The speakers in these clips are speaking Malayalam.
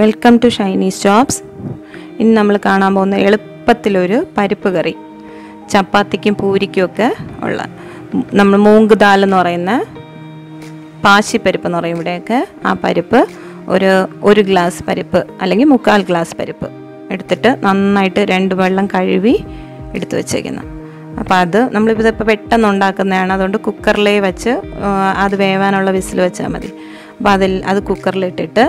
വെൽക്കം ടു ഷൈനീസ് ജോബ്സ് ഇന്ന് നമ്മൾ കാണാൻ പോകുന്ന എളുപ്പത്തിലൊരു പരിപ്പ് കറി ചപ്പാത്തിക്കും പൂരിക്കും ഒക്കെ ഉള്ള നമ്മൾ മൂങ്ക് ദാൽ എന്ന് പറയുന്ന പാശിപ്പരിപ്പ് എന്ന് പറയും ഇവിടെയൊക്കെ ആ പരിപ്പ് ഒരു ഒരു ഗ്ലാസ് പരിപ്പ് അല്ലെങ്കിൽ മുക്കാൽ ഗ്ലാസ് പരിപ്പ് എടുത്തിട്ട് നന്നായിട്ട് രണ്ട് വെള്ളം കഴുകി എടുത്തു വെച്ചേക്കുന്നു അപ്പോൾ അത് നമ്മളിപ്പോൾ ഇതിപ്പോൾ പെട്ടെന്ന് ഉണ്ടാക്കുന്നതാണ് അതുകൊണ്ട് കുക്കറിലേ വെച്ച് ആ, അത് വേവാനുള്ള വിസിൽ വെച്ചാൽ മതി അപ്പോൾ അതിൽ അത് കുക്കറിലിട്ടിട്ട്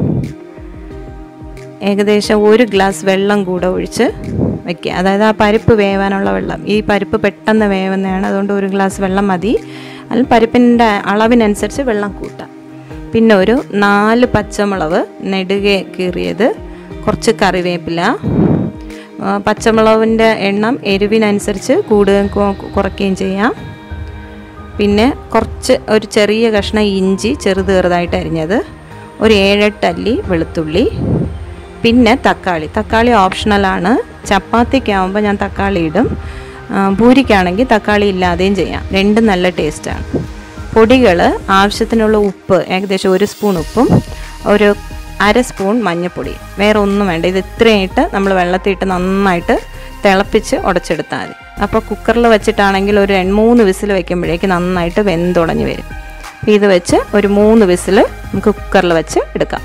ഏകദേശം ഒരു ഗ്ലാസ് വെള്ളം കൂടെ ഒഴിച്ച് വെക്കുക അതായത് ആ പരിപ്പ് വേവാനുള്ള വെള്ളം ഈ പരിപ്പ് പെട്ടെന്ന് വേവുന്നതാണ് അതുകൊണ്ട് ഒരു ഗ്ലാസ് വെള്ളം മതി അല്ലെങ്കിൽ പരിപ്പിൻ്റെ അളവിനനുസരിച്ച് വെള്ളം കൂട്ടാം പിന്നെ ഒരു നാല് പച്ചമുളക് നെടുകെ കീറിയത് കുറച്ച് കറിവേപ്പില ആ, പച്ചമുളകിൻ്റെ എണ്ണം എരിവിനനുസരിച്ച് കൂടുകയും കു- കുറയ്ക്കുകയും ചെയ്യാം പിന്നെ കുറച്ച് ഒരു ചെറിയ കഷ്ണം ഇഞ്ചി ചെറുത് ചെറുതായിട്ട് അരിഞ്ഞത് ഒരു ഏഴെട്ട് അല്ലി വെളുത്തുള്ളി പിന്നെ തക്കാളി തക്കാളി ഓപ്ഷണലാണ് ചപ്പാത്തിക്കാവുമ്പോൾ ഞാൻ തക്കാളി ഇടും ആ, പൂരിക്കാണെങ്കിൽ തക്കാളി ഇല്ലാതെയും ചെയ്യാം രണ്ടും നല്ല ടേസ്റ്റാണ് പൊടികൾ ആവശ്യത്തിനുള്ള ഉപ്പ് ഏകദേശം ഒരു സ്പൂൺ ഉപ്പും ഒരു അര സ്പൂൺ മഞ്ഞൾപ്പൊടി വേറെ ഒന്നും വേണ്ട ഇത് ഇത്രയായിട്ട് നമ്മൾ വെള്ളത്തിയിട്ട് നന്നായിട്ട് തിളപ്പിച്ച് ഉടച്ചെടുത്താൽ മതി അപ്പോൾ കുക്കറിൽ വെച്ചിട്ടാണെങ്കിൽ ഒരു രണ്ട് മൂന്ന് വിസിൽ വെക്കുമ്പോഴേക്ക് നന്നായിട്ട് വെന്തുടഞ്ഞ് വരും അപ്പോൾ ഇത് വെച്ച് ഒരു മൂന്ന് വിസിൽ നമുക്ക് കുക്കറിൽ വെച്ച് എടുക്കാം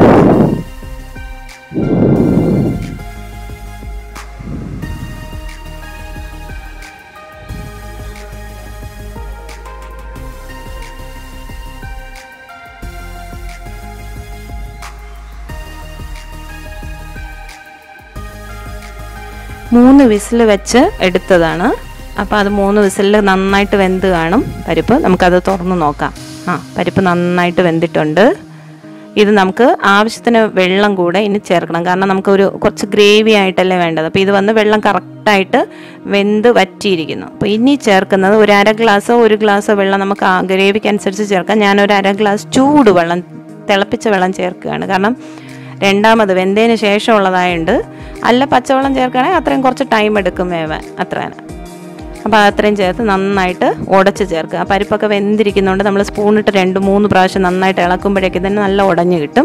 മൂന്ന് വിസിൽ വെച്ച് എടുത്തതാണ് അപ്പോൾ അത് മൂന്ന് വിസിലിൽ നന്നായിട്ട് വെന്ത് കാണും പരിപ്പ് നമുക്കത് തുറന്ന് നോക്കാം ആ പരിപ്പ് നന്നായിട്ട് വെന്തിട്ടുണ്ട് ഇത് നമുക്ക് ആവശ്യത്തിന് വെള്ളം കൂടെ ഇനി ചേർക്കണം കാരണം നമുക്ക് ഒരു കുറച്ച് ഗ്രേവി ആയിട്ടല്ലേ വേണ്ടത് അപ്പോൾ ഇത് വന്ന് വെള്ളം കറക്റ്റായിട്ട് വെന്ത് വറ്റിയിരിക്കുന്നു അപ്പോൾ ഇനി ചേർക്കുന്നത് ഒരു അര ഗ്ലാസ്സോ ഒരു ഗ്ലാസ്സോ വെള്ളം നമുക്ക് ആ ഗ്രേവിക്ക് അനുസരിച്ച് ചേർക്കാം ഞാനൊരു അര ഗ്ലാസ് ചൂട് വെള്ളം തിളപ്പിച്ച വെള്ളം ചേർക്കുകയാണ് കാരണം രണ്ടാമത് വെന്തതിന് ശേഷമുള്ളതായതുകൊണ്ട് അല്ല പച്ചവെള്ളം ചേർക്കുകയാണെങ്കിൽ അത്രയും കുറച്ച് ടൈം എടുക്കും വേവാൻ അത്ര അപ്പോൾ അത്രയും ചേർത്ത് നന്നായിട്ട് ഉടച്ച് ചേർക്കുക ആ പരിപ്പൊക്കെ വെന്തിരിക്കുന്നതുകൊണ്ട് നമ്മൾ സ്പൂണിട്ട് രണ്ട് മൂന്ന് പ്രാവശ്യം നന്നായിട്ട് ഇളക്കുമ്പോഴേക്കും തന്നെ നല്ല ഉടഞ്ഞ് കിട്ടും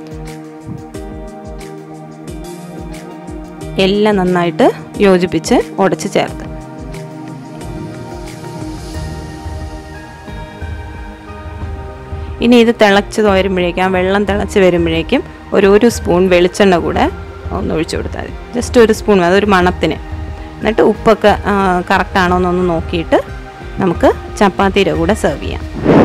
എല്ലാം നന്നായിട്ട് യോജിപ്പിച്ച് ഉടച്ച് ചേർത്ത് ഇനി ഇത് തിളച്ച് വരുമ്പോഴേക്കും ആ വെള്ളം തിളച്ച് വരുമ്പോഴേക്കും ഒരു ഒരു സ്പൂൺ വെളിച്ചെണ്ണ കൂടെ ഒന്ന് ഒഴിച്ചു കൊടുത്താൽ മതി ജസ്റ്റ് ഒരു സ്പൂൺ മതി അതൊരു മണത്തിന് എന്നിട്ട് ഉപ്പൊക്കെ കറക്റ്റാണോ എന്നൊന്ന് നോക്കിയിട്ട് നമുക്ക് ചപ്പാത്തിയുടെ കൂടെ സെർവ് ചെയ്യാം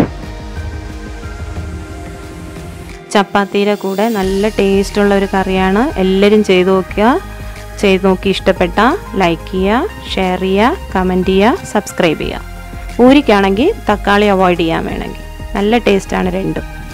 ചപ്പാത്തിയുടെ കൂടെ നല്ല ടേസ്റ്റുള്ള ഒരു കറിയാണ് എല്ലാവരും ചെയ്ത് നോക്കുക ചെയ്ത് നോക്കി ഇഷ്ടപ്പെട്ട ലൈക്ക് ചെയ്യുക ഷെയർ ചെയ്യുക കമൻറ്റ് ചെയ്യുക സബ്സ്ക്രൈബ് ചെയ്യുക പൂരിക്കാണെങ്കിൽ തക്കാളി അവോയ്ഡ് ചെയ്യാൻ വേണമെങ്കിൽ നല്ല ടേസ്റ്റാണ് രണ്ടും